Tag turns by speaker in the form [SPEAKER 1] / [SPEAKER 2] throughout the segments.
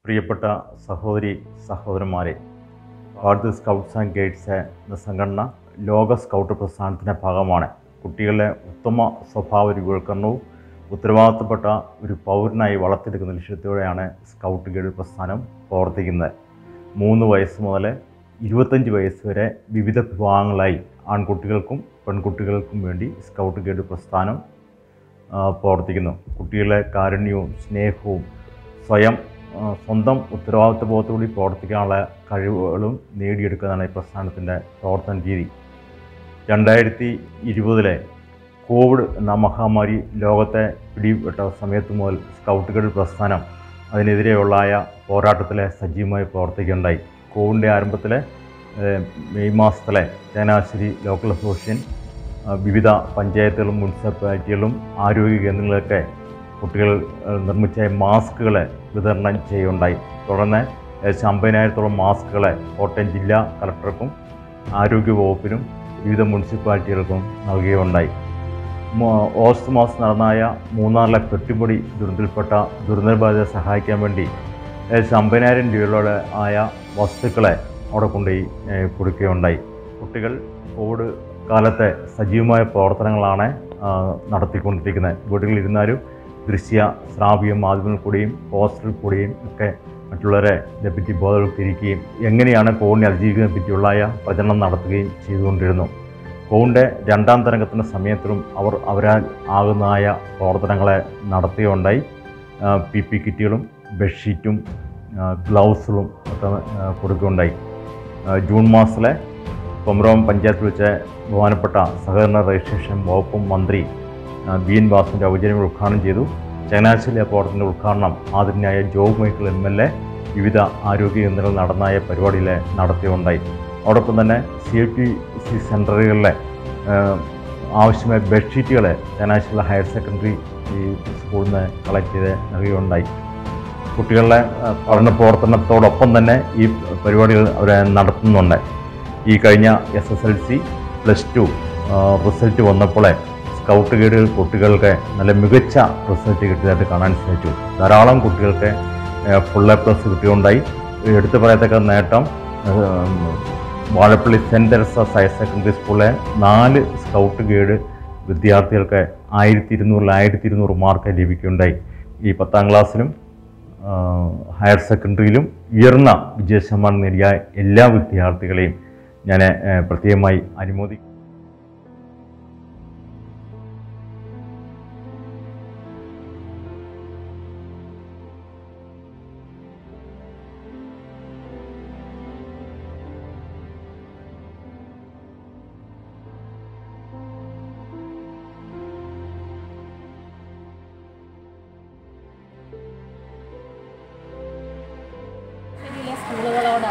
[SPEAKER 1] പ്രിയപ്പെട്ട സഹോദരി സഹോദരന്മാരെ ഭാരത് സ്കൗട്ട്സ് ആൻഡ് ഗൈഡ്സ് എന്ന സംഘടന ലോക സ്കൗട്ട് പ്രസ്ഥാനത്തിൻ്റെ ഭാഗമാണ് കുട്ടികളെ ഉത്തമ സ്വഭാവ രൂപവൽക്കരണവും ഉത്തരവാദിത്തപ്പെട്ട ഒരു പൗരനായി വളർത്തിയെടുക്കുന്ന ലക്ഷ്യത്തോടെയാണ് സ്കൗട്ട് ഗൈഡ് പ്രസ്ഥാനം പ്രവർത്തിക്കുന്നത് മൂന്ന് വയസ്സ് മുതൽ ഇരുപത്തഞ്ച് വയസ്സ് വരെ വിവിധ വിഭാഗങ്ങളായി ആൺകുട്ടികൾക്കും പെൺകുട്ടികൾക്കും വേണ്ടി സ്കൗട്ട് ഗൈഡ് പ്രസ്ഥാനം ആ, പ്രവർത്തിക്കുന്നു കുട്ടികളെ കാരുണ്യവും സ്നേഹവും സ്വയം ആ, സ്വന്തം ഉത്തരവാദിത്വ ബോധത്തോടെ പ്രവർത്തിക്കാനുള്ള കഴിവുകളും നേടിയെടുക്കുന്നതാണ് ഈ പ്രസ്ഥാനത്തിൻ്റെ പ്രവർത്തന രീതി രണ്ടായിരത്തി ഇരുപതിലെ കോവിഡ് എന്ന മഹാമാരി ലോകത്തെ പിടിപെട്ട സമയത്ത് മുതൽ സ്കൗട്ടുകൾ പ്രസ്ഥാനം അതിനെതിരെയുള്ളായ പോരാട്ടത്തിലെ സജീവമായി പ്രവർത്തിക്കുകയുണ്ടായി കോവിഡിൻ്റെ ആരംഭത്തിലെ ഏഹ്, മെയ് മാസത്തിലെ ചങ്ങനാശ്ശേരി ലോക്കൽ അസോസിയേഷൻ ആ, വിവിധ പഞ്ചായത്തുകളും മുനിസിപ്പാലിറ്റികളും ആരോഗ്യ കേന്ദ്രങ്ങളിലൊക്കെ കുട്ടികൾ ഏഹ്, നിർമ്മിച്ച മാസ്കുകളെ വിതരണം ചെയ്യുകയുണ്ടായി തുടർന്ന് ഏകദേശം അമ്പതിനായിരത്തോളം മാസ്കുകളെ കോട്ടയം ജില്ലാ കളക്ടർക്കും ആരോഗ്യ വകുപ്പിനും വിവിധ മുനിസിപ്പാലിറ്റികൾക്കും നൽകുകയുണ്ടായി മോ- ഓഗസ്റ്റ് മാസം നടന്നായ മൂന്നാറിലെ പെട്ടിപ്പൊടി ദുരന്തത്തിൽപ്പെട്ട ദുരന്തബാധിതരെ സഹായിക്കാൻ വേണ്ടി ഏകദേശം അമ്പതിനായിരം രൂപയുടെ ആയ വസ്തുക്കളെ അവിടെ കൊണ്ടുപോയി ഏഹ്, കൊടുക്കുകയുണ്ടായി കുട്ടികൾ കോവിഡ് കാലത്തെ സജീവമായ പ്രവർത്തനങ്ങളാണ് ആ, നടത്തിക്കൊണ്ടിരിക്കുന്നത് വീടുകളിലിരുന്നാലും ദൃശ്യ ശ്രാവ്യ മാധ്യമങ്ങളിൽ കൂടിയും പോസ്റ്ററിൽ കൂടിയും ഒക്കെ മറ്റുള്ളവരെ ഇതേപ്പറ്റി ബോധവൽക്കരിക്കുകയും എങ്ങനെയാണ് കോവിഡിനെ അതിജീവിക്കുന്നതിനെ പറ്റിയുള്ളായ പ്രചരണം നടത്തുകയും ചെയ്തുകൊണ്ടിരുന്നു കോവിഡിൻ്റെ രണ്ടാം തരംഗത്തിൻ്റെ സമയത്തിലും അവർ അവരാൽ ആകുന്നതായ പ്രവർത്തനങ്ങളെ നടത്തുകയുണ്ടായി പി പി കിറ്റുകളും ബെഡ്ഷീറ്റും ആ, ഗ്ലൗസുകളും ഒക്കെ ആ, കൊടുക്കുകയുണ്ടായി ആ, ജൂൺ മാസത്തിലെ കൊമരോം പഞ്ചായത്തിൽ വെച്ച് ബഹുമാനപ്പെട്ട സഹകരണ രജിസ്ട്രേഷൻ വകുപ്പും മന്ത്രി ആ, ബി എൻ വാസുവിൻ്റെ ഔപചാരിക ഉദ്ഘാടനം ചെയ്തു ചങ്ങനാശ്ശേരി പ്രവർത്തനത്തിൻ്റെ ഉദ്ഘാടനം ആദരനായ Job Michael M L A വിവിധ ആരോഗ്യ കേന്ദ്രങ്ങളിൽ നടന്നായ പരിപാടിയിൽ നടത്തിയുണ്ടായി അതോടൊപ്പം തന്നെ സി ഐ ടി സി സെൻ്ററുകളിലെ ആവശ്യമായ ബെഡ്ഷീറ്റുകളെ ചങ്ങനാശ്ശേരി ഹയർ സെക്കൻഡറി ഈ സ്കൂളിൽ നിന്ന് കളക്ട് ചെയ്ത് നൽകുകയുണ്ടായി കുട്ടികളുടെ ആ, പഠന പ്രവർത്തനത്തോടൊപ്പം തന്നെ ഈ പരിപാടികൾ അവർ നടത്തുന്നുണ്ട് ഈ കഴിഞ്ഞ S S L C plus two result വന്നപ്പോൾ സ്കൗട്ട് ഗൈഡുകൾ കുട്ടികൾക്ക് നല്ല മികച്ച റിസൾട്ട് കിട്ടിയതായിട്ട് കാണാൻ സാധിച്ചു ധാരാളം കുട്ടികൾക്ക് ഫുൾ എ പ്ലസ് കിട്ടിയുണ്ടായി എടുത്തു പറയത്തക്ക നേട്ടം ഉം, Vazhappally saint Teresa's higher secondary സ്കൂളിലെ നാല് സ്കൗട്ട് ഗൈഡ് വിദ്യാർത്ഥികൾക്ക് ആയിരത്തി ഇരുന്നൂറിൽ ആയിരത്തി ഇരുന്നൂറ് മാർക്ക് ലഭിക്കുകയുണ്ടായി ഈ പത്താം ക്ലാസ്സിലും ആ, ഹയർ സെക്കൻഡറിയിലും ഉയർന്ന വിജയശതമാനം നേടിയ എല്ലാ വിദ്യാർത്ഥികളെയും ഞാൻ ഏ, പ്രത്യേകമായി അനുമോദിക്കും
[SPEAKER 2] ജില്ലയിലെ സ്കൂളുകളോട്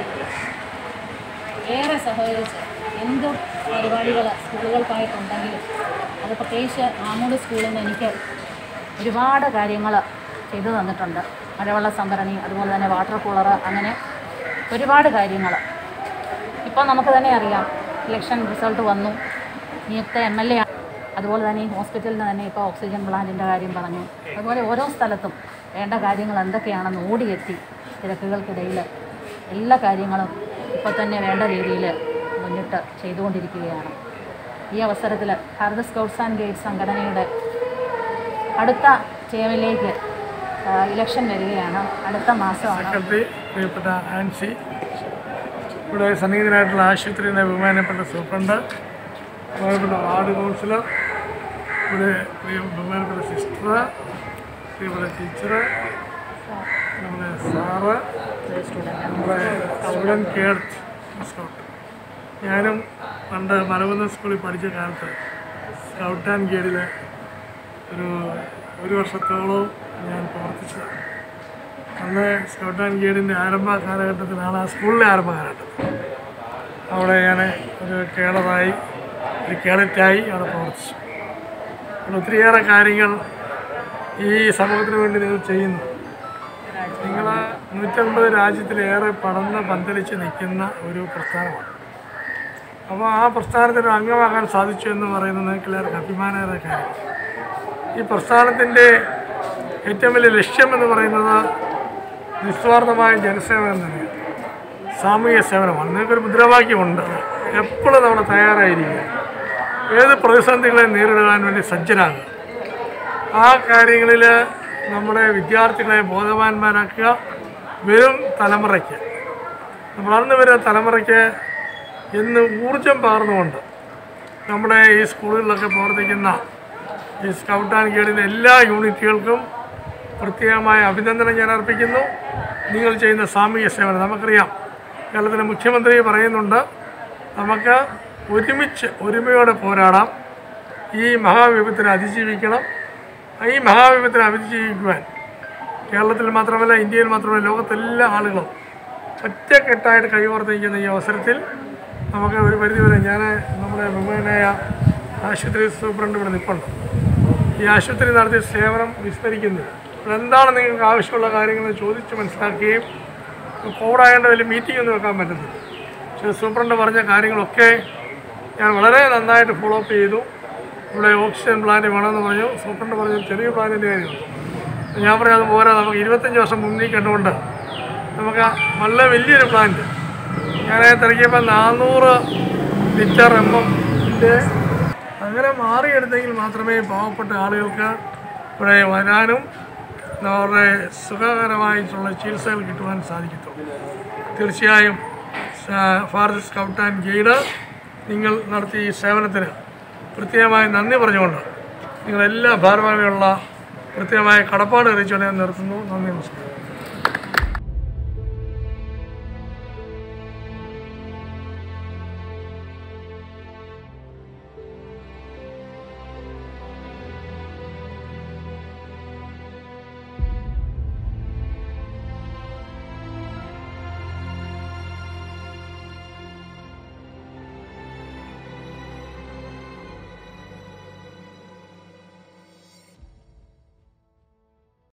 [SPEAKER 2] ഏറെ സഹകരിച്ച് എന്ത് പരിപാടികൾ സ്കൂളുകൾക്കായിട്ടുണ്ടെങ്കിലും അത് പ്രത്യേകിച്ച് ആമൂട് സ്കൂളിൽ നിന്ന് എനിക്ക് ഒരുപാട് കാര്യങ്ങൾ ചെയ്തു തന്നിട്ടുണ്ട് മഴവെള്ള സംഭരണി അതുപോലെ തന്നെ വാട്ടർ കൂളർ അങ്ങനെ ഒരുപാട് കാര്യങ്ങൾ ഇപ്പോൾ നമുക്ക് തന്നെ അറിയാം ഇലക്ഷൻ റിസൾട്ട് വന്നു നിയുക്ത എം എൽ എ അതുപോലെ തന്നെ ഈ ഹോസ്പിറ്റലിൽ നിന്ന് തന്നെ ഇപ്പോൾ ഓക്സിജൻ പ്ലാന്റിൻ്റെ കാര്യം പറഞ്ഞു അതുപോലെ ഓരോ സ്ഥലത്തും വേണ്ട കാര്യങ്ങൾ എന്തൊക്കെയാണെന്ന് ഓടിയെത്തി തിരക്കുകൾക്കിടയിൽ എല്ലാ കാര്യങ്ങളും ഇപ്പോൾ തന്നെ വേണ്ട രീതിയിൽ മുന്നിട്ട് ചെയ്തുകൊണ്ടിരിക്കുകയാണ് ഈ അവസരത്തിൽ ഭാരത് സ്കൗട്ട്സ് ആൻഡ് ഗൈഡ്സ് സംഘടനയുടെ അടുത്ത ടേമിലേക്ക് ഇലക്ഷൻ വരികയാണ് അടുത്ത മാസമാണ്
[SPEAKER 3] സെക്രട്ടറി പ്രിയപ്പെട്ട ആൻസി ഇവിടെ സന്നിഹിതനായിട്ടുള്ള ആശുപത്രിയിലെ ബഹുമാനപ്പെട്ട സൂപ്രണ്ട് ബഹുമാനപ്പെട്ട വാർഡ് കൗൺസിലർ ഇവിടെ പ്രിയ ബഹുമാനപ്പെട്ട സിസ്റ്റർ പ്രിയപ്പെട്ട ടീച്ചർ നമ്മുടെ സാറ് നമ്മുടെ സ്റ്റുഡൻറ്റ് കെയർ സ്കൗട്ട് ഞാനും പണ്ട് മലകുന്ന സ്കൂളിൽ പഠിച്ച കാലത്ത് സ്കൗട്ട് ആൻഡ് ഗൈഡിൽ ഒരു ഒരു വർഷത്തോളം ഞാൻ പ്രവർത്തിച്ചതാണ് അന്ന് സ്കൗട്ട് ആൻഡ് ഗൈഡിൻ്റെ ആരംഭ കാലഘട്ടത്തിലാണ് ആ സ്കൂളിലെ ആരംഭ കാലഘട്ടത്തിൽ അവിടെ ഞാൻ ഒരു കേളറായി ഒരു കേഡറ്റായി അവിടെ പ്രവർത്തിച്ചു അപ്പോൾ ഒത്തിരിയേറെ കാര്യങ്ങൾ ഈ സമൂഹത്തിന് വേണ്ടി നിങ്ങൾ ചെയ്യുന്നു നിങ്ങൾ നൂറ്റമ്പത് രാജ്യത്തിലേറെ പടർന്ന് പന്തലിച്ച് നിൽക്കുന്ന ഒരു പ്രസ്ഥാനമാണ് അപ്പോൾ ആ പ്രസ്ഥാനത്തിന് അംഗമാകാൻ സാധിച്ചു എന്ന് പറയുന്നത് നിങ്ങൾക്ക് എല്ലാവർക്കും അഭിമാനകര കാര്യം ഈ പ്രസ്ഥാനത്തിൻ്റെ ഏറ്റവും വലിയ ലക്ഷ്യം എന്ന് പറയുന്നത് നിസ്വാർത്ഥമായ ജനസേവനം തന്നെയാണ് സാമൂഹിക സേവനമാണ് നിങ്ങൾക്കൊരു മുദ്രാവാക്യമുണ്ട് എപ്പോഴും നമ്മൾ തയ്യാറായിരിക്കുക ഏത് പ്രതിസന്ധികളെ നേരിടാൻ വേണ്ടി സജ്ജരാകുക ആ കാര്യങ്ങളിൽ നമ്മുടെ വിദ്യാർത്ഥികളെ ബോധവാന്മാരാക്കുക വരും തലമുറയ്ക്ക് നമ്മൾ വളർന്നു വരുന്ന തലമുറയ്ക്ക് ഇന്ന് ഊർജം പകർന്നുകൊണ്ട് നമ്മുടെ ഈ സ്കൂളുകളിലൊക്കെ പ്രവർത്തിക്കുന്ന ഈ സ്കൗട്ട് ആൻഡ് ഗൈഡിൻ്റെ എല്ലാ യൂണിറ്റുകൾക്കും പ്രത്യേകമായ അഭിനന്ദനം ഞാൻ അർപ്പിക്കുന്നു നിങ്ങൾ ചെയ്യുന്ന സാമൂഹ്യ സേവനം നമുക്കറിയാം കേരളത്തിലെ മുഖ്യമന്ത്രി പറയുന്നുണ്ട് നമുക്ക് ഒരുമിച്ച് ഒരുമയോടെ പോരാടാം ഈ മഹാവിപത്തിനെ അതിജീവിക്കണം ഈ മഹാവിപത്തിനെ അതിജീവിക്കുവാൻ കേരളത്തിൽ മാത്രമല്ല ഇന്ത്യയിൽ മാത്രമല്ല ലോകത്തെല്ലാ ആളുകളും ഒറ്റക്കെട്ടായിട്ട് കൈകോർത്തിരിക്കുന്ന ഈ അവസരത്തിൽ നമുക്ക് ഒരു പരിധിവരെ ഞാൻ നമ്മുടെ ബഹുമാനായ ആശുപത്രി സൂപ്രണ്ട് ഇവിടെ നിൽപ്പുണ്ട് ഈ ആശുപത്രി നടത്തിയ സേവനം വിസ്മരിക്കുന്നില്ല ഇവിടെ എന്താണ് നിങ്ങൾക്ക് ആവശ്യമുള്ള കാര്യങ്ങൾ ചോദിച്ച് മനസ്സിലാക്കുകയും കോവിഡായതുകൊണ്ട് വലിയ മീറ്റിംഗ് ഒന്നും വെക്കാൻ പറ്റുന്നില്ല പക്ഷേ സൂപ്രണ്ട് പറഞ്ഞ കാര്യങ്ങളൊക്കെ ഞാൻ വളരെ നന്നായിട്ട് ഫോളോ അപ്പ് ചെയ്തു ഇവിടെ ഓക്സിജൻ പ്ലാന്റ് വേണമെന്ന് പറഞ്ഞു സൂപ്രണ്ട് പറഞ്ഞു ചെറിയ പ്ലാന്റിൻ്റെ കാര്യമാണ് ഞാൻ പറഞ്ഞു അത് പോരാ നമുക്ക് ഇരുപത്തഞ്ച് വർഷം മുന്നിൽ കണ്ടുകൊണ്ട് നമുക്ക് വളരെ വലിയൊരു പ്ലാന്റ് ഞാൻ തിരക്കിയപ്പോൾ നാനൂറ് ലിറ്റർ എം എമ്മിൻ്റെ അങ്ങനെ മാറിയെടുത്തെങ്കിൽ മാത്രമേ പാവപ്പെട്ട ആളുകൾക്ക് ഇവിടെ വരാനും അവരുടെ സുഖകരമായിട്ടുള്ള ചികിത്സകൾ കിട്ടുവാൻ സാധിക്കത്തുള്ളൂ തീർച്ചയായും ഫാറസ്റ്റ് സ്കൗട്ട് ആൻഡ് ഗൈഡ് നിങ്ങൾ നടത്തിയ ഈ സേവനത്തിന് പ്രത്യേകമായി നന്ദി പറഞ്ഞുകൊണ്ട് നിങ്ങളെല്ലാ ഭാരവാഹികളുള്ള പ്രത്യേകമായ കടപ്പാട് അറിയിച്ചുകൊണ്ട് ഞാൻ നിർത്തുന്നു നന്ദി നമസ്കാരം